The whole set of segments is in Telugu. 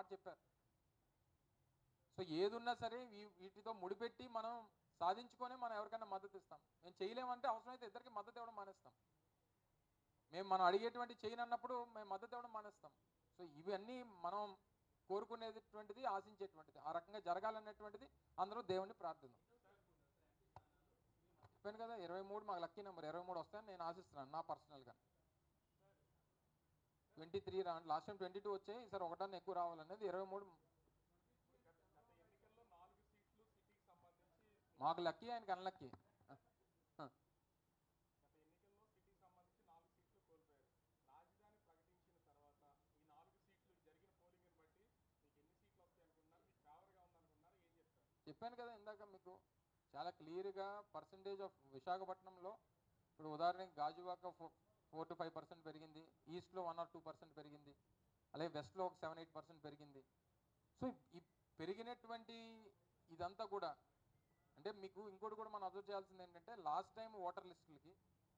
మాట చెప్పారు సో ఏది ఉన్నా సరే వీ- వీటితో ముడిపెట్టి మనం సాధించుకొని మనం ఎవరికైనా మద్దతు ఇస్తాం మేము చేయలేమంటే అవసరమైతే ఇద్దరికి మద్దతు ఇవ్వడం మానేస్తాం మేము మనం అడిగేటువంటి చేయనన్నప్పుడు మేము మద్దతు ఇవ్వడం మానేస్తాం సో ఇవన్నీ మనం కోరుకునేటువంటిది ఆశించేటువంటిది ఆ రకంగా జరగాలనేటువంటిది అందరూ దేవుణ్ణి ప్రార్థన చెప్పాను కదా ఇరవై మూడు మాకు లక్కీ నెంబర్ ఇరవై మూడు వస్తాయని నేను ఆశిస్తున్నాను నా పర్సనల్గా ట్వంటీ త్రీ రా లాస్ట్ టైం ట్వంటీ టూ వచ్చాయి ఈసారి ఒకటన్నా ఎక్కువ రావాలనేది ఇరవై మూడు గత ఎన్నికల్లో నాలుగు సీట్లు సిటీకి సంబంధించి మాకు లక్కీ ఆయనకి అన్లక్కీ గత ఎన్నికల్లో సిటీకి సంబంధించి నాలుగు సీట్లు కోల్పోయారు రాజధాని ప్రకటించిన తర్వాత ఈ నాలుగు సీట్లు జరిగిన పోలింగ్ని బట్టి మీకు ఎన్ని సీట్లు వస్తాయి అనుకుంటున్నారు మీకు ఫేవర్గా ఉందనుకుంటున్నారు ఏం చెప్తారు చెప్పాను కదా ఇందాక మీకు చాలా క్లియర్గా పర్సంటేజ్ ఆఫ్ విశాఖపట్నంలో ఇప్పుడు ఉదాహరణకి Gajuwaka four four to five percent పెరిగింది ఈస్ట్లో వన్ ఆర్ టూ పర్సెంట్ పెరిగింది అలాగే వెస్ట్లో ఒక సెవెన్ ఎయిట్ పర్సెంట్ పెరిగింది సో ఈ పెరిగినటువంటి ఇదంతా కూడా అంటే మీకు ఇంకోటి కూడా మనం అబ్జర్వ్ చేయాల్సింది ఏంటంటే లాస్ట్ టైం ఓటర్ లిస్టులకి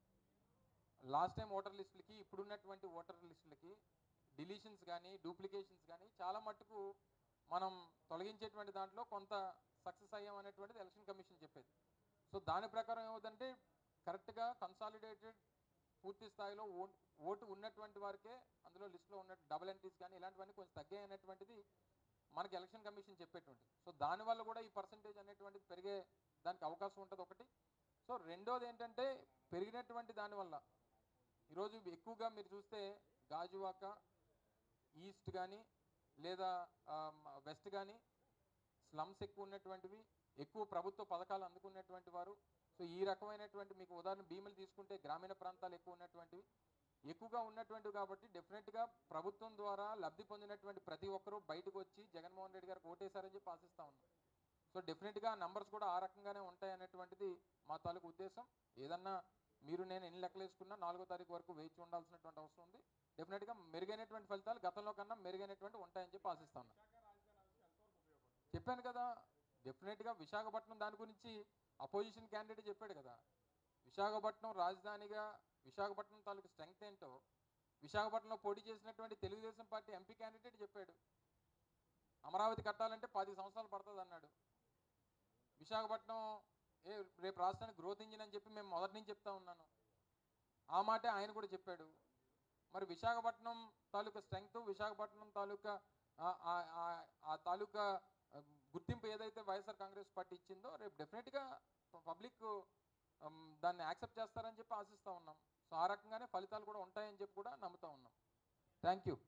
లాస్ట్ టైం ఓటర్ లిస్టులకి ఇప్పుడున్నటువంటి ఓటర్ లిస్టులకి డిలీషన్స్ కానీ డూప్లికేషన్స్ కానీ చాలా మట్టుకు మనం తొలగించేటువంటి దాంట్లో కొంత సక్సెస్ అయ్యాం అనేటువంటిది ఎలక్షన్ కమిషన్ చెప్పేది సో దాని ప్రకారం ఏమవుతుందంటే కరెక్ట్గా కన్సాలిడేటెడ్ పూర్తి స్థాయిలో ఓ- ఓటు ఉన్నటువంటి వారికే అందులో లిస్టులో ఉన్న డబుల్ ఎంట్రీస్ కానీ ఇలాంటివన్నీ కొంచెం తగ్గాయి అనేటువంటిది మనకి ఎలక్షన్ కమిషన్ చెప్పేటువంటిది సో దానివల్ల కూడా ఈ పర్సంటేజ్ అనేటువంటిది పెరిగే దానికి అవకాశం ఉంటుంది ఒకటి సో రెండోది ఏంటంటే పెరిగినటువంటి దానివల్ల ఈరోజు ఎక్కువగా మీరు చూస్తే గాజువాక ఈస్ట్ కానీ లేదా వెస్ట్ కానీ స్లమ్స్ ఎక్కువ ఉన్నటువంటివి ఎక్కువ ప్రభుత్వ పథకాలు అందుకున్నటువంటి వారు సో ఈ రకమైనటువంటి మీకు ఉదాహరణ భీములు తీసుకుంటే గ్రామీణ ప్రాంతాలు ఎక్కువ ఉన్నటువంటివి ఎక్కువగా ఉన్నటువంటివి కాబట్టి డెఫినెట్గా ప్రభుత్వం ద్వారా లబ్ధి పొందినటువంటి ప్రతి ఒక్కరూ బయటకు వచ్చి జగన్మోహన్ రెడ్డి గారికి ఓటేశారని చెప్పి ఆశిస్తా ఉన్నాం సో డెఫినెట్గా నంబర్స్ కూడా ఆ రకంగానే ఉంటాయి అనేటువంటిది మా తాలూకు ఉద్దేశం ఏదన్నా మీరు నేను ఎన్ని లెక్కలు వేసుకున్నా నాలుగో తారీఖు వరకు వేచి ఉండాల్సినటువంటి అవసరం ఉంది డెఫినెట్గా మెరుగైనటువంటి ఫలితాలు గతంలో కన్నా మెరుగైనటువంటి ఉంటాయని చెప్పి ఆశిస్తా ఉన్నాం విశాఖ రాజధాని అంశం ఎంతవరకు ఉపయోగపడుతుంది చెప్పాను కదా డెఫినెట్గా విశాఖపట్నం దాని గురించి అపోజిషన్ క్యాండిడేట్ చెప్పాడు కదా విశాఖపట్నం రాజధానిగా విశాఖపట్నం తాలూకు స్ట్రెంగ్త్ ఏంటో విశాఖపట్నంలో పోటీ చేసినటువంటి తెలుగుదేశం పార్టీ ఎంపీ క్యాండిడేట్ చెప్పాడు అమరావతి కట్టాలంటే పది సంవత్సరాలు పడుతుంది అన్నాడు విశాఖపట్నం ఏ రేపు రాష్ట్రానికి గ్రోత్ ఇంజిన్ అని చెప్పి మేము మొదటి నుంచి చెప్తా ఉన్నాను ఆ మాటే ఆయన కూడా చెప్పాడు మరి విశాఖపట్నం తాలూకా స్ట్రెంగ్త్ విశాఖపట్నం తాలూకా ఆ- ఆ- ఆ- ఆ తాలూకా ఆ, గుర్తింపు ఏదైతే వైఎస్ఆర్ కాంగ్రెస్ పార్టీ ఇచ్చిందో రేపు డెఫినెట్గా పబ్లిక్ దాన్ని యాక్సెప్ట్ చేస్తారని చెప్పి ఆశిస్తూ ఉన్నాం సో ఆ రకంగానే ఫలితాలు కూడా ఉంటాయని చెప్పి కూడా నమ్ముతా ఉన్నాం థ్యాంక్ యూ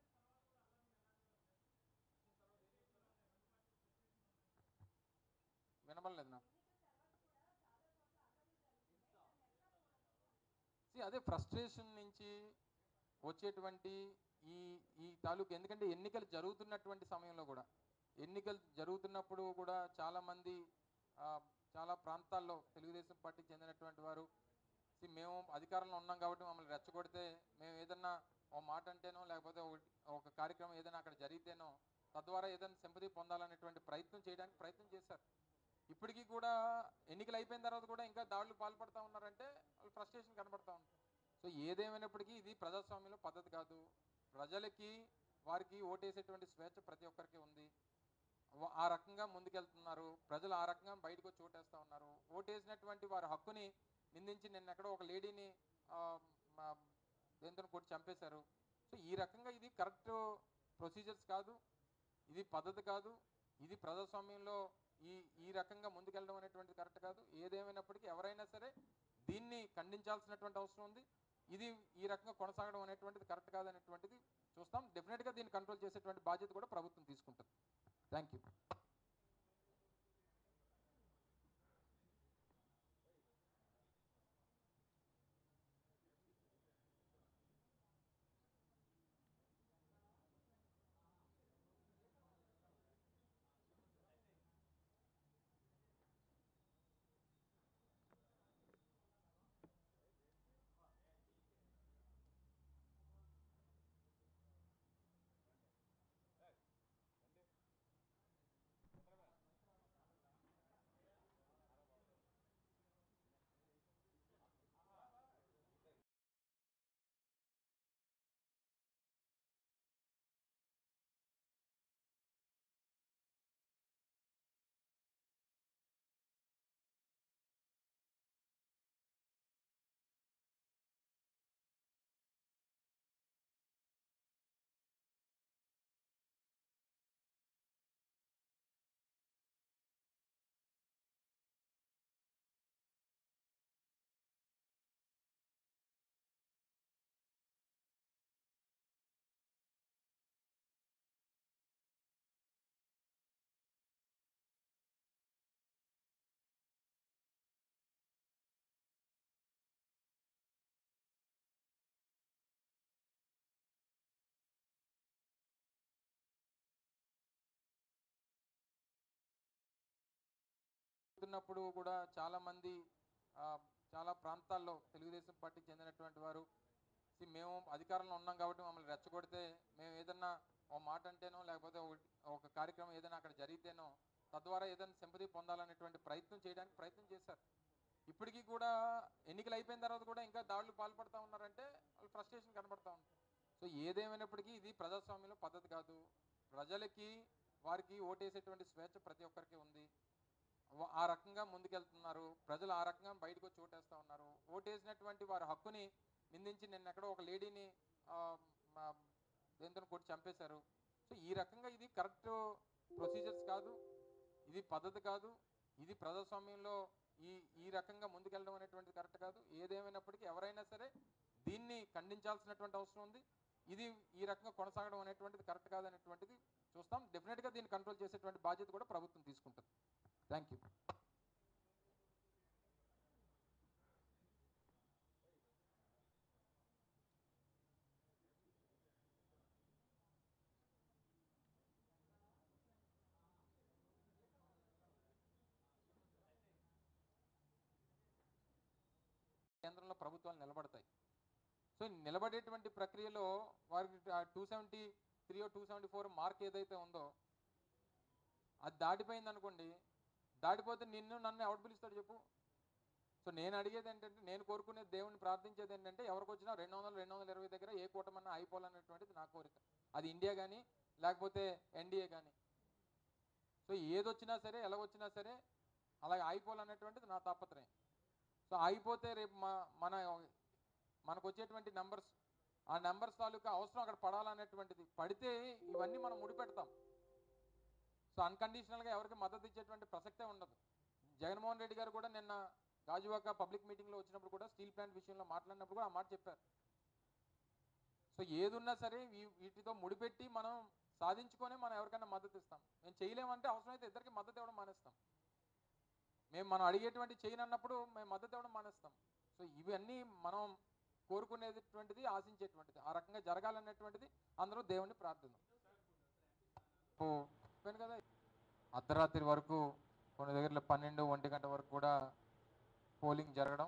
వినబడలేదు నాకు See, అదే ఫ్రస్ట్రేషన్ నుంచి వచ్చేటువంటి ఈ ఈ తాలూకు ఎందుకంటే ఎన్నికలు జరుగుతున్నటువంటి సమయంలో కూడా ఎన్నికలు జరుగుతున్నప్పుడు కూడా చాలామంది ఆ, చాలా ప్రాంతాల్లో తెలుగుదేశం పార్టీకి చెందినటువంటి వారు See, మేము అధికారంలో ఉన్నాం కాబట్టి మమ్మల్ని రెచ్చగొడితే మేము ఏదన్నా ఓ మాట అంటేనో లేకపోతే ఒకటి- ఒక కార్యక్రమం ఏదైనా అక్కడ జరిగితేనో తద్వారా ఏదైనా సింపతి పొందాలనేటువంటి ప్రయత్నం చేయడానికి ప్రయత్నం చేశారు ఇప్పటికీ కూడా ఎన్నికలు అయిపోయిన తర్వాత కూడా ఇంకా దాడులు పాల్పడతా ఉన్నారంటే వాళ్ళు ఫ్రస్ట్రేషన్ కనబడతా ఉంది సో ఏదేమైనప్పటికీ ఇది ప్రజాస్వామ్యంలో పద్ధతి కాదు ప్రజలకి వారికి ఓటేసేటువంటి స్వేచ్ఛ ప్రతి ఒక్కరికి ఉంది వ- ఆ రకంగా ముందుకెళ్తున్నారు ప్రజలు ఆ రకంగా బయటకు వచ్చి ఓటేస్తూ ఉన్నారు ఓటేసినటువంటి వారి హక్కుని నిందించి నిన్న ఎక్కడో ఒక లేడీని దేంతో కొట్టి చంపేశారు సో ఈ రకంగా ఇది కరెక్ట్ ప్రొసీజర్స్ కాదు ఇది పద్ధతి కాదు ఇది ప్రజాస్వామ్యంలో ఈ ఈ రకంగా ముందుకెళ్ళడం అనేటువంటిది కరెక్ట్ కాదు ఏదేమైనప్పటికీ ఎవరైనా సరే దీన్ని ఖండించాల్సినటువంటి అవసరం ఉంది ఇది ఈ రకంగా కొనసాగడం అనేటువంటిది కరెక్ట్ కాదనేటువంటిది చూస్తాం డెఫినెట్గా దీన్ని కంట్రోల్ చేసేటువంటి బాధ్యత కూడా ప్రభుత్వం తీసుకుంటుంది థ్యాంక్ యూ ఉన్నప్పుడు కూడా చాలామంది ఆ, చాలా ప్రాంతాల్లో తెలుగుదేశం పార్టీకి చెందినటువంటి వారు "See, మేము అధికారంలో ఉన్నాం కాబట్టి మమ్మల్ని రెచ్చగొడితే మేము ఏదన్నా ఓ మాట అంటేనో లేకపోతే ఒకటి- ఒక కార్యక్రమం ఏదైనా అక్కడ జరిగితేనో తద్వారా ఏదైనా సింపతి పొందాలనేటువంటి ప్రయత్నం చేయడానికి ప్రయత్నం చేశారు ఇప్పటికీ కూడా ఎన్నికలు అయిపోయిన తర్వాత కూడా ఇంకా దాడులు పాల్పడతా ఉన్నారంటే వాళ్ళు ఫ్రస్ట్రేషన్ కనబడతా ఉంది సో ఏదేమైనప్పటికీ ఇది ప్రజాస్వామ్యంలో పద్ధతి కాదు ప్రజలకి వారికి ఓటేసేటువంటి స్వేచ్ఛ ప్రతి ఒక్కరికి ఉంది వ- ఆ రకంగా ముందుకెళ్తున్నారు ప్రజలు ఆ రకంగా బయటకు వచ్చి ఓటేస్తా ఉన్నారు ఓటేసినటువంటి వారి హక్కుని నిందించి నిన్న ఎక్కడో ఒక లేడీని దేంతో కొట్టి చంపేశారు సో ఈ రకంగా ఇది కరెక్ట్ ప్రొసీజర్స్ కాదు ఇది పద్ధతి కాదు ఇది ప్రజాస్వామ్యంలో ఈ ఈ రకంగా ముందుకెళ్ళడం అనేటువంటిది కరెక్ట్ కాదు ఏదేమైనప్పటికీ ఎవరైనా సరే దీన్ని ఖండించాల్సినటువంటి అవసరం ఉంది ఇది ఈ రకంగా కొనసాగడం అనేటువంటిది కరెక్ట్ కాదనేటువంటిది చూస్తాం డెఫినెట్గా దీన్ని కంట్రోల్ చేసేటువంటి బాధ్యత కూడా ప్రభుత్వం తీసుకుంటుంది థ్యాంక్ యూ కేంద్రంలో ప్రభుత్వాలు నిలబడతాయి సో ఈ నిలబడేటువంటి ప్రక్రియలో వారికి two seventy three two seventy four mark ఏదైతే ఉందో అది దాటిపోయింది అనుకోండి దాటిపోతే నిన్ను నన్ను ఎవడు పిలుస్తాడు చెప్పు సో నేను అడిగేది ఏంటంటే నేను కోరుకునే దేవుని ప్రార్థించేది ఏంటంటే ఎవరికి వచ్చినా రెండు వందలు రెండు వందల ఇరవై దగ్గర ఏ కూటమన్నా అయిపోవాలనేటువంటిది నా కోరిక అది ఇండియా కానీ లేకపోతే ఎన్డీఏ కానీ సో ఏదొచ్చినా సరే ఎలాగొచ్చినా సరే అలాగే అయిపోవాలనేటువంటిది నా తాపత్రయం సో అయిపోతే రేపు మా మన మనకు వచ్చేటువంటి నెంబర్స్ ఆ నెంబర్స్ తాలూకా అవసరం అక్కడ పడాలనేటువంటిది పడితే ఇవన్నీ మనం ముడిపెడతాం సో అన్కండిషనల్గా ఎవరికి మద్దతు ఇచ్చేటువంటి ప్రసక్తే ఉండదు జగన్మోహన్ రెడ్డి గారు కూడా నిన్న గాజువాక పబ్లిక్ మీటింగ్లో వచ్చినప్పుడు కూడా స్టీల్ ప్లాంట్ విషయంలో మాట్లాడినప్పుడు కూడా ఆ మాట చెప్పారు సో ఏది ఉన్నా సరే వీ- వీటితో ముడిపెట్టి మనం సాధించుకొని మనం ఎవరికైనా మద్దతు ఇస్తాం మేము చేయలేమంటే అవసరమైతే ఇద్దరికి మద్దతు ఇవ్వడం మానేస్తాం మేము మనం అడిగేటువంటి చేయను అన్నప్పుడు మేము మద్దతు ఇవ్వడం మానేస్తాం సో ఇవన్నీ మనం కోరుకునేటువంటిది ఆశించేటువంటిది ఆ రకంగా జరగాలనేటువంటిది అందరూ దేవుణ్ణి ప్రార్థిద్దాం ఓ, చెప్పాను కదా అర్ధరాత్రి వరకు కొన్ని దగ్గరలో పన్నెండు ఒంటి గంట వరకు కూడా పోలింగ్ జరగడం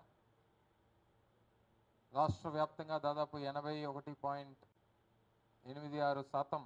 రాష్ట్ర వ్యాప్తంగా దాదాపు ఎనభై ఒకటి పాయింట్ ఎనిమిది ఆరు శాతం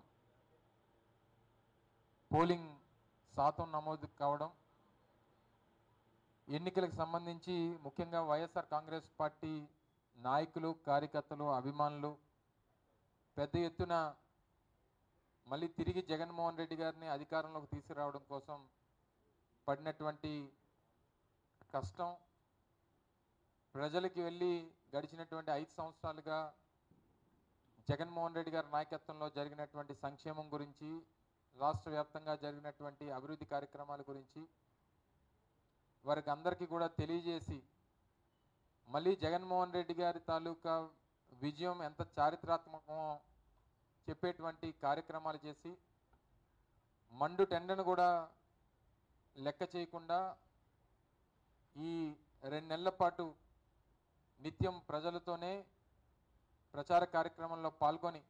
పోలింగ్ శాతం నమోదు కావడం ఎన్నికలకు సంబంధించి ముఖ్యంగా వైఎస్ఆర్ కాంగ్రెస్ పార్టీ నాయకులు కార్యకర్తలు అభిమానులు పెద్ద ఎత్తున మళ్ళీ తిరిగి జగన్మోహన్ రెడ్డి గారిని అధికారంలోకి తీసుకురావడం కోసం పడినటువంటి కష్టం ప్రజలకి వెళ్ళి గడిచినటువంటి ఐదు సంవత్సరాలుగా జగన్మోహన్ రెడ్డి గారి నాయకత్వంలో జరిగినటువంటి సంక్షేమం గురించి రాష్ట్ర వ్యాప్తంగా జరిగినటువంటి అభివృద్ధి కార్యక్రమాల గురించి వారికి అందరికీ కూడా తెలియజేసి మళ్ళీ జగన్మోహన్ రెడ్డి గారి తాలూకా విజయం ఎంత చారిత్రాత్మకమో చెప్పేటువంటి కార్యక్రమాలు చేసి మండు టెండను కూడా లెక్క చేయకుండా ఈ రెండు నెలల పాటు నిత్యం ప్రజలతోనే ప్రచార కార్యక్రమంలో పాల్గొని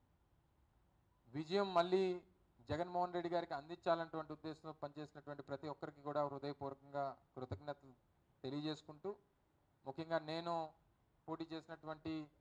విజయం మళ్ళీ జగన్మోహన్ రెడ్డి గారికి అందించాలన్నటువంటి ఉద్దేశంతో పనిచేసినటువంటి ప్రతి ఒక్కరికి కూడా హృదయపూర్వకంగా కృతజ్ఞతలు తెలియజేసుకుంటూ ముఖ్యంగా నేను పోటీ చేసినటువంటి